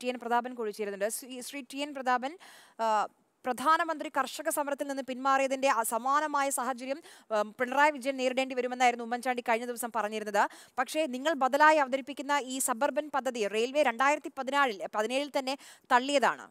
T N Prathapan കുഴിച്ചേരുന്നുണ്ട് Shri Shri T N Prathapan ആ, പ്രധാനമന്ത്രി കർഷക സമരത്തിൽ നിന്ന് പിന്മാറിയതിന്റെ അ- സമാനമായ സാഹചര്യം ഉം, പിണറായി വിജയൻ നേരിടേണ്ടി വരുമെന്നായിരുന്നു ഉമ്മൻചാണ്ടി കഴിഞ്ഞ ദിവസം പറഞ്ഞിരുന്നത് പക്ഷേ നിങ്ങൾ ബദലായി അവതരിപ്പിക്കുന്ന ഈ സബർബൻ പദ്ധതി റെയിൽവേ രണ്ടായിരത്തി പതിനാലിൽ പതിനേഴിൽ തന്നെ തള്ളിയതാണ്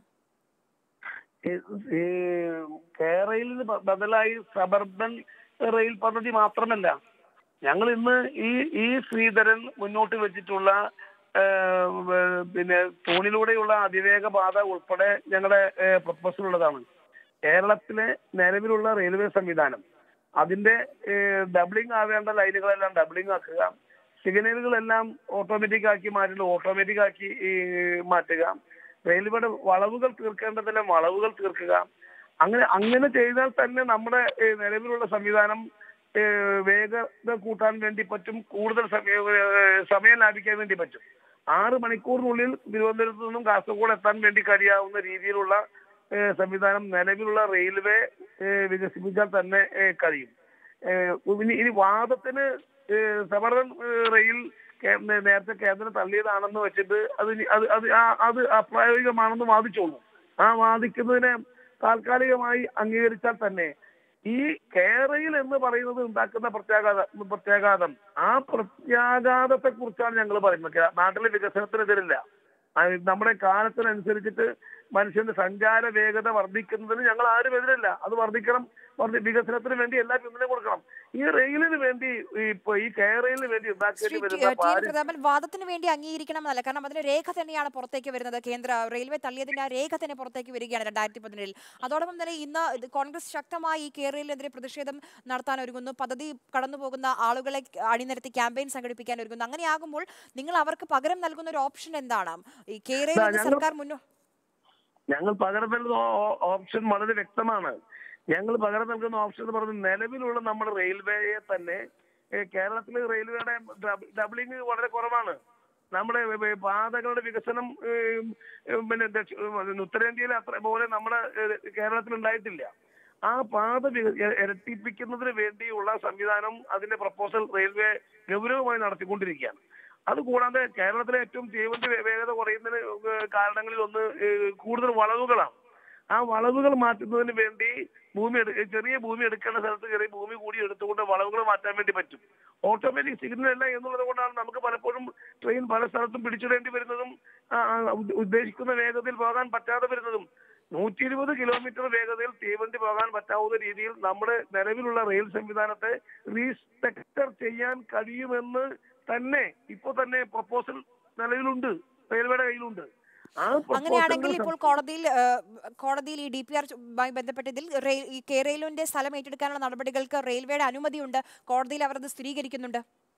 ഈ കേരളയിൽ ബദലായി സബർബൻ റെയിൽ പദ്ധതി മാത്രമല്ല ഞങ്ങൾ ഇന്ന് ഈ ഈ ശ്രീധരൻ മുന്നോട്ട് വെച്ചിട്ടുള്ള ആ, വ- പിന്നെ തൂണിലൂടെയുള്ള അതിവേഗ പാത ഉൾപ്പെടെ ഞങ്ങളുടെ പ്രപ്പോസലുള്ളതാണ് കേരളത്തിലെ നിലവിലുള്ള റെയിൽവേ സംവിധാനം അതിന്റെ ഡബിളിംഗ് ആവേണ്ട ലൈനുകളെല്ലാം ഡബിളിംഗ് ആക്കുക സിഗ്നലുകളെല്ലാം ഓട്ടോമാറ്റിക് ആക്കി മാറ്റുന്നത് ഓട്ടോമാറ്റിക് ആക്കി ഈ, മാറ്റുക റെയിൽവേയുടെ വളവുകൾ തീർക്കേണ്ടതെല്ലാം വളവുകൾ തീർക്കുക അങ്ങനെ അങ്ങനെ ചെയ്താൽ തന്നെ നമ്മുടെ ഏ, നിലവിലുള്ള സംവിധാനം ഏ, വേഗത കൂട്ടാൻ വേണ്ടി പറ്റും കൂടുതൽ സമയം ഏ, സമയം ലാഭിക്കാൻ വേണ്ടി പറ്റും ആറ് മണിക്കൂറിനുള്ളിൽ തിരുവനന്തപുരത്ത് നിന്നും കാസർഗോഡ് എത്താൻ വേണ്ടി കഴിയാവുന്ന രീതിയിലുള്ള ഏ, സംവിധാനം നിലവിലുള്ള റെയിൽവേ ഏ, വികസിപ്പിച്ചാൽ തന്നെ ഏ, കഴിയും ഏ, ഇനി ഇനി വാദത്തിന് ഏ, സബർബൻ ഏ, റെയിൽ കേ- നേ- നേരത്തെ കേന്ദ്രം തള്ളിയതാണെന്ന് വെച്ചിട്ട് അത് ഇനി- അത് അത് ആ- അത് അപ്രായോഗികമാണെന്ന് വാദിച്ചോളൂ ആ വാദിക്കുന്നതിനെ താൽക്കാലികമായി അംഗീകരിച്ചാൽ തന്നെ ഈ കേരയിൽ എന്ന് പറയുന്നത് ഉണ്ടാക്കുന്ന പ്രത്യാഘാത പ്രത്യാഘാതം ആ പ്രത്യാഘാതത്തെ കുറിച്ചാണ് ഞങ്ങൾ പറയുന്നത് കേ- നാട്ടിലെ വികസനത്തിനെതിരില്ല ആ, നമ്മുടെ കാലത്തിനനുസരിച്ചിട്ട് മനുഷ്യന്റെ സഞ്ചാര വേഗത വർദ്ധിക്കുന്നതിന് ഞങ്ങൾ ആരും എതിരല്ല അത് വർദ്ധിക്കണം വർദ്ധി വികസനത്തിന് വേണ്ടി എല്ലാ പിന്തുണയും കൊടുക്കണം ഈ റെയിലിന് വേണ്ടി ഈ ഇപ്പൊ ഈ കേരളിന് വേണ്ടി ശ്രീ ഉണ്ടാക്കേണ്ടി ടി വരുന്ന ടി എൻ പാരി- പ്രതാപൻ വാദത്തിന് വേണ്ടി അംഗീകരിക്കണം എന്നല്ല കാരണം അതിന് രേഖ തന്നെയാണ് പുറത്തേക്ക് വരുന്നത് കേന്ദ്ര റെയിൽവേ തള്ളിയതിന്റെ ആ രേഖ തന്നെ പുറത്തേക്ക് വരികയാണ് രണ്ടായിരത്തി പതിനേഴിൽ അതോടൊപ്പം തന്നെ ഇന്ന് ഇത് കോൺഗ്രസ് ശക്തമായി ഈ കേരളത്തിനെതിരെ പ്രതിഷേധം നടത്താൻ ഒരുങ്ങുന്നു പദ്ധതി കടന്നു പോകുന്ന ആളുകളെ അണിനിരത്തി ക്യാമ്പയിൻ സംഘടിപ്പിക്കാൻ ഒരുങ്ങുന്നു അങ്ങനെയാകുമ്പോൾ നിങ്ങൾ അവർക്ക് പകരം നൽകുന്ന ഒരു ഓപ്ഷൻ എന്താണ് ഈ കേരളയിൽ ദാ, നിന്ന് ഞങ്ങൾ- സർക്കാർ മുന്നോ ഞങ്ങൾ പകരം നൽകുന്ന ഓ- ഓപ്ഷൻ വളരെ വ്യക്തമാണ് ഞങ്ങൾ പകരം നൽകുന്ന ഓപ്ഷൻ എന്ന് പറയുന്നത് നിലവിലുള്ള നമ്മുടെ റെയിൽവേയെ തന്നെ ഏ, കേരളത്തിലെ റെയിൽവേയുടെ ഡബ്- ഡബിളിംഗ് വളരെ കുറവാണ് നമ്മുടെ വ- വ- പാതകളുടെ വികസനം ഏം, ഏം, പിന്നെ ദക്ഷി- ഉം, ഉത്തരേന്ത്യയിലെ അത്ര പോലെ നമ്മുടെ ഏ, കേരളത്തിൽ ഉണ്ടായിട്ടില്ല ആ പാത വി- എ- ഇരട്ടിപ്പിക്കുന്നതിന് വേണ്ടിയുള്ള സംവിധാനം അതിന്റെ പ്രപ്പോസൽ റെയിൽവേ ഗൗരവമായി നടത്തിക്കൊണ്ടിരിക്കുകയാണ് അതുകൂടാതെ കേരളത്തിലെ ഏറ്റവും തീവണ്ടി വേ- വേഗത കുറയുന്നതിന് ഏഹ് കാരണങ്ങളിൽ ഒന്ന് ഏഹ് കൂടുതൽ വളവുകളാണ് ആ വളവുകൾ മാറ്റുന്നതിന് വേണ്ടി ഭൂമി എടു- ചെറിയ ഭൂമി എടുക്കേണ്ട സ്ഥലത്ത് ചെറിയ ഭൂമി കൂടി എടുത്തുകൊണ്ട് വളവുകൾ മാറ്റാൻ വേണ്ടി പറ്റും ഓട്ടോമാറ്റിക് സിഗ്നൽ അല്ല എന്നുള്ളത് കൊണ്ടാണ് നമുക്ക് പലപ്പോഴും ട്രെയിൻ പല സ്ഥലത്തും പിടിച്ചിടേണ്ടി വരുന്നതും ആ, ആ, ഉദ്ദ- ഉദ്ദേശിക്കുന്ന വേഗതയിൽ പോകാൻ പറ്റാതെ വരുന്നതും നൂറ്റി ഇരുപത് കിലോമീറ്റർ വേഗതയിൽ തീവണ്ടി പോകാൻ പറ്റാവുന്ന രീതിയിൽ നമ്മുടെ നിലവിലുള്ള റെയിൽ സംവിധാനത്തെ റീസ്ട്രക്ചർ ചെയ്യാൻ കഴിയുമെന്ന് തന്നെ ഇപ്പൊ തന്നെ പ്രപ്പോസൽ നിലവിലുണ്ട് റെയിൽവേയുടെ കയ്യിലുണ്ട് ആ അങ്ങനെയാണെങ്കിൽ proposal ഇപ്പോൾ കോടതിയിൽ ആ, കോടതിയിൽ ഈ ഡി പി ആറുമായി ബന്ധപ്പെട്ട് ഇതിൽ റെയിൽ- ഈ കേരളിന്റെ സ്ഥലം ഏറ്റെടുക്കാനുള്ള നടപടികൾക്ക് റെയിൽവേയുടെ അനുമതിയുണ്ട് കോടതിയിൽ അവർ അത് സ്ഥിരീകരിക്കുന്നുണ്ട്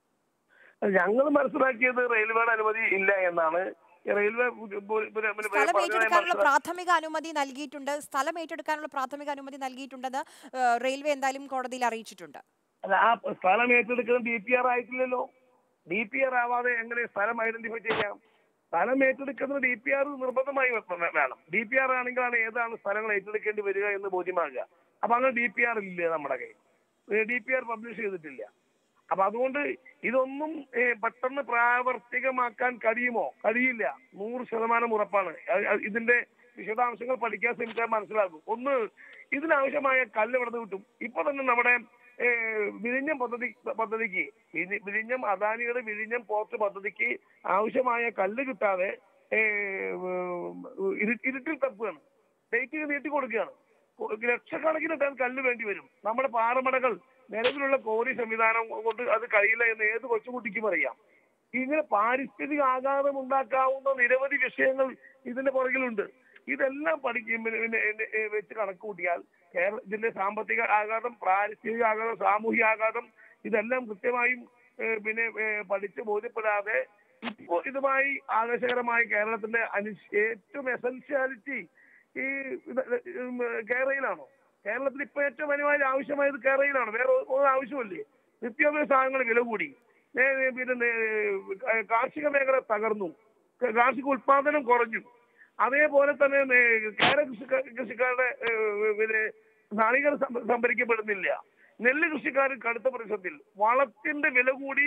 ഞങ്ങൾ മനസ്സിലാക്കിയത് റെയിൽവേയുടെ അനുമതി ഇല്ല എന്നാണ് ഈ റെയിൽവേ പു- പു- പിന്നെ- പിന്നെ സ്ഥലം പറഞ്ഞതായി ഏറ്റെടുക്കാനുള്ള മനസ്സിലാ- പ്രാഥമിക അനുമതി നൽകിയിട്ടുണ്ട് സ്ഥലം ഏറ്റെടുക്കാനുള്ള പ്രാഥമിക അനുമതി നൽകിയിട്ടുണ്ടെന്ന് ആ, റെയിൽവേ എന്തായാലും കോടതിയിൽ അറിയിച്ചിട്ടുണ്ട് അല്ല ആ സ്ഥലം ഏറ്റെടുക്കുന്നത് ഡി പി ആർ ആയിട്ടില്ലല്ലോ ഡി പി ആർ ആവാതെ എങ്ങനെ സ്ഥലം ഐഡന്റിഫൈ ചെയ്യാം സ്ഥലം ഏറ്റെടുക്കുന്നത് ഡി പി ആർ നിർബന്ധമായി വെ- വേണം ഡി പി ആർ ആണെങ്കിലാണ് ഏതാണ് സ്ഥലങ്ങൾ ഏറ്റെടുക്കേണ്ടി വരിക എന്ന് ബോധ്യമാകുക അപ്പൊ അങ്ങനെ ഡി പി ആർ ഇല്ല നമ്മുടെ കയ്യിൽ ഡി പി ആർ പബ്ലിഷ് ചെയ്തിട്ടില്ല അപ്പൊ അതുകൊണ്ട് ഇതൊന്നും ഏ, പെട്ടെന്ന് പ്രാവർത്തികമാക്കാൻ കഴിയുമോ കഴിയില്ല നൂറ് ശതമാനം ഉറപ്പാണ് അത് അത് ഇതിന്റെ വിശദാംശങ്ങൾ പഠിക്കാൻ ശ്രമിച്ചാൽ മനസ്സിലാകും ഒന്ന് ഇതിനാവശ്യമായ കല്ല് ഇവിടെ നിന്ന് കിട്ടും ഇപ്പൊ തന്നെ നമ്മുടെ ഏ, വിഴിഞ്ഞം പദ്ധതി പദ്ധതിക്ക് വിഴി- വിഴിഞ്ഞം അദാനിയുടെ വിഴിഞ്ഞം പോർട്ട് പദ്ധതിക്ക് ആവശ്യമായ കല്ല് കിട്ടാതെ ഏ, ഉം, ഇരു- ഇരുട്ടിൽ തപ്പുകയാണ് ഡേറ്റ് നീട്ടി കൊടുക്കുകയാണ് കൊ- ലക്ഷക്കണക്കിന് ടൺ കല്ല് വേണ്ടി വരും നമ്മുടെ പാറമടകൾ നിലവിലുള്ള കോറി സംവിധാനം കൊണ്ട് അത് കഴിയില്ല എന്ന് ഏത് കൊച്ചുകുട്ടിക്കും അറിയാം ഇങ്ങനെ പാരിസ്ഥിതിക ആഘാതം ഉണ്ടാക്കാവുന്ന നിരവധി വിഷയങ്ങൾ ഇതിന്റെ പുറകിലുണ്ട് ഇതെല്ലാം പഠിക്കും പിന്നെ പിന്നെ പിന്നെ, ഏ, വെച്ച് കണക്ക് കൂട്ടിയാൽ കേരള ഇതിന്റെ സാമ്പത്തിക ആഘാതം പാരിസ്ഥിതിക ആഘാതം സാമൂഹിക ആഘാതം ഇതെല്ലാം കൃത്യമായും ഏ, പിന്നെ ഏ, പഠിച്ച് ബോധ്യപ്പെടാതെ ഇപ്പോൾ ഇതുമായി ആവേശകരമായി കേരളത്തിന്റെ അനു- ഏറ്റവും എസൻഷ്യാലിറ്റി ഈ ഇത് ഉം, കേരളയിലാണോ കേരളത്തിൽ ഇപ്പൊ ഏറ്റവും അനിവാര്യ ആവശ്യമായത് കേരളയിലാണ് വേറെ ഒരു- ഒരു ആവശ്യമില്ലേ നിത്യോപയോഗ സാധനങ്ങൾ വില കൂടി ഏ, ഏ, പിന്നെ ഏ, കാർഷിക മേഖല തകർന്നു ക- കാർഷിക ഉത്പാദനം കുറഞ്ഞു അതേപോലെ തന്നെ ഏ, കേര കൃഷിക്കാർ കൃഷിക്കാരുടെ ഏ, പിന്നെ നാളികൾ സംഭരിക്കപ്പെടുന്നില്ല നെല്ല് കൃഷിക്കാർ കടുത്ത പ്രതിസന്ധിയിൽ വളത്തിന്റെ വില കൂടി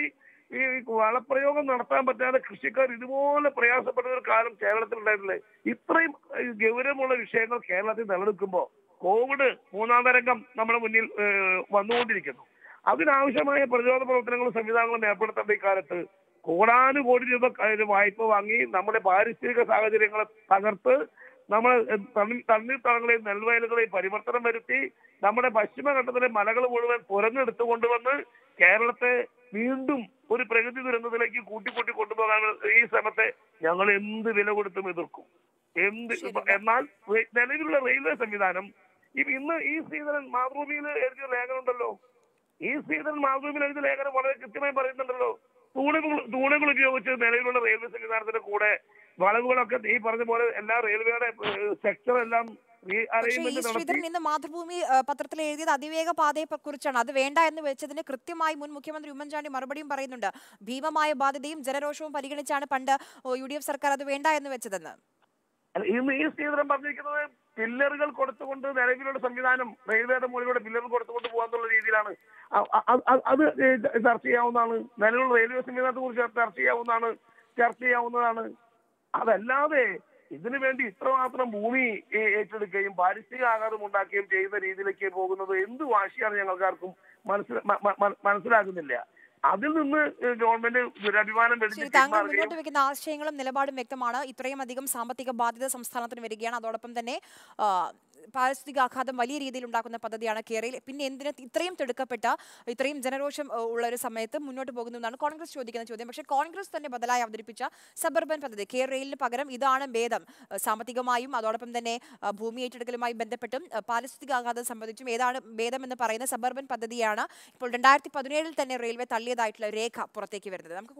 ഈ വളപ്രയോഗം നടത്താൻ പറ്റാതെ കൃഷിക്കാർ ഇതുപോലെ പ്രയാസപ്പെട്ട ഒരു കാലം കേരളത്തിൽ ഉണ്ടായിട്ടില്ലേ ഇത്രയും ഏഹ്, ഗൗരവമുള്ള വിഷയങ്ങൾ കേരളത്തിൽ നിലനിൽക്കുമ്പോൾ കോവിഡ് മൂന്നാം തരംഗം നമ്മുടെ മുന്നിൽ ഏഹ്, വന്നുകൊണ്ടിരിക്കുന്നു അതിനാവശ്യമായ പ്രതിരോധ പ്രവർത്തനങ്ങളും സംവിധാനങ്ങളും ഏർപ്പെടുത്തേണ്ട ഈ കാലത്ത് കോടാനുകോടി രൂപ ക- വായ്പ വാങ്ങി നമ്മുടെ പാരിസ്ഥിതിക സാഹചര്യങ്ങളെ തകർത്ത് നമ്മൾ തണ്ണി തണ്ണീർത്തടങ്ങളെയും നെൽവയലുകളെയും പരിവർത്തനം വരുത്തി നമ്മുടെ പശ്ചിമഘട്ടത്തിലെ മലകൾ മുഴുവൻ തുരന്നെടുത്തു കൊണ്ടുവന്ന് കേരളത്തെ വീണ്ടും ഒരു പ്രകൃതി ദുരന്തത്തിലേക്ക് കൂട്ടിക്കൂട്ടി കൊണ്ടുപോകാൻ ഈ ശ്രമത്തെ ഞങ്ങൾ എന്ത് വില കൊടുത്തും എതിർക്കും എന്ത് ശരി. എന്നാൽ റെ- നിലവിലുള്ള റെയിൽവേ സംവിധാനം ഇ- ഇന്ന് ഈ ശ്രീധരൻ മാതൃഭൂമിയിൽ എഴുതിയ ലേഖനം ഉണ്ടല്ലോ ഈ ശ്രീധരൻ മാതൃഭൂമിയിൽ എഴുതിയ ലേഖനം വളരെ കൃത്യമായി പറയുന്നുണ്ടല്ലോ തൂണുകൾ തൂണുകൾ ഉപയോഗിച്ച് നിലവിലുള്ള റെയിൽവേ സംവിധാനത്തിന്റെ കൂടെ വളവുകളൊക്കെ ഈ പറഞ്ഞ പോലെ എല്ലാ റെയിൽവേയുടെ സെക്ടർ എല്ലാം റീ പക്ഷേ ഈ അറേഞ്ച്മെന്റ് നടത്തി ശ്രീധരൻ ഇന്ന് മാതൃഭൂമി ആ, പത്രത്തിൽ എഴുതിയത് അതിവേഗ പാതയെ പ- കുറിച്ചാണ് അത് വേണ്ട എന്ന് വെച്ചതിന് കൃത്യമായി മുൻ മുഖ്യമന്ത്രി ഉമ്മൻചാണ്ടി മറുപടിയും പറയുന്നുണ്ട് ഭീമമായ ബാധ്യതയും ജനരോഷവും പരിഗണിച്ചാണ് പണ്ട് ഓ, യു ഡി എഫ് സർക്കാർ അത് വേണ്ട എന്ന് വെച്ചതെന്ന് അല്ല, ഇന്ന് ഈ ശ്രീധരൻ പറഞ്ഞിരിക്കുന്നത് പില്ലറുകൾ കൊടുത്തുകൊണ്ട് നിലവിലുള്ള സംവിധാനം റെയിൽവേയുടെ മുകളിലൂടെ പില്ലറുകൾ കൊടുത്തുകൊണ്ട് പോകാന്നുള്ള രീതിയിലാണ് അ- അ- അ- അത് ചർച്ച ചെയ്യാവുന്നതാണ് നിലവിലുള്ള റെയിൽവേ സംവിധാനത്തെ കുറിച്ച് ചർച്ച ചെയ്യാവുന്നതാണ് ചർച്ച ചെയ്യാവുന്നതാണ് അതല്ലാതെ ഇതിനു വേണ്ടി ഇത്രമാത്രം ഭൂമി ഏ- ഏറ്റെടുക്കുകയും പാരിസ്ഥിതിക ആഘാതം ഉണ്ടാക്കുകയും ചെയ്യുന്ന രീതിയിലേക്ക് പോകുന്നത് എന്ത് വാശിയാണ് ഞങ്ങൾക്കാർക്കും മനസ്സില മ- മ- മ- മനസ്സിലാകുന്നില്ല അതിൽ നിന്ന് ഏ, ഗവൺമെന്റ് ദുരഭിമാനം വെടിഞ്ഞ് ശരി താങ്കൾ പിന്മാറുകയും മുന്നോട്ട് വെക്കുന്ന ആശയങ്ങളും നിലപാടും വ്യക്തമാണ് ഇത്രയും അധികം സാമ്പത്തിക ബാധ്യത സംസ്ഥാനത്തിന് വരികയാണ് അതോടൊപ്പം തന്നെ ആ, പാരിസ്ഥിതിക ആഘാതം വലിയ രീതിയിൽ ഉണ്ടാക്കുന്ന പദ്ധതിയാണ് കേരളയിൽ പിന്നെ എന്തിന് ഇത്രയും തിടുക്കപ്പെട്ട ഇത്രയും ജനരോഷം ആ, ഉള്ള ഒരു സമയത്ത് മുന്നോട്ട് പോകുന്നു എന്നാണ് കോൺഗ്രസ് ചോദിക്കുന്ന ചോദ്യം പക്ഷേ കോൺഗ്രസ് തന്നെ ബദലായി അവതരിപ്പിച്ച സബർബൻ പദ്ധതി കെ റെയിലിന് പകരം ഇതാണ് ഭേദം ആ, സാമ്പത്തികമായും അതോടൊപ്പം തന്നെ ആ, ഭൂമി ഏറ്റെടുക്കലുമായി ബന്ധപ്പെട്ടും ആ, പാരിസ്ഥിതിക ആഘാതം സംബന്ധിച്ചും ഏതാണ് ഭേദം എന്ന് പറയുന്ന സബർബൻ പദ്ധതിയാണ് ഇപ്പോൾ രണ്ടായിരത്തി പതിനേഴിൽ തന്നെ റെയിൽവേ തള്ളിയതായിട്ടുള്ള രേഖ പുറത്തേക്ക് വരുന്നത് നമുക്ക്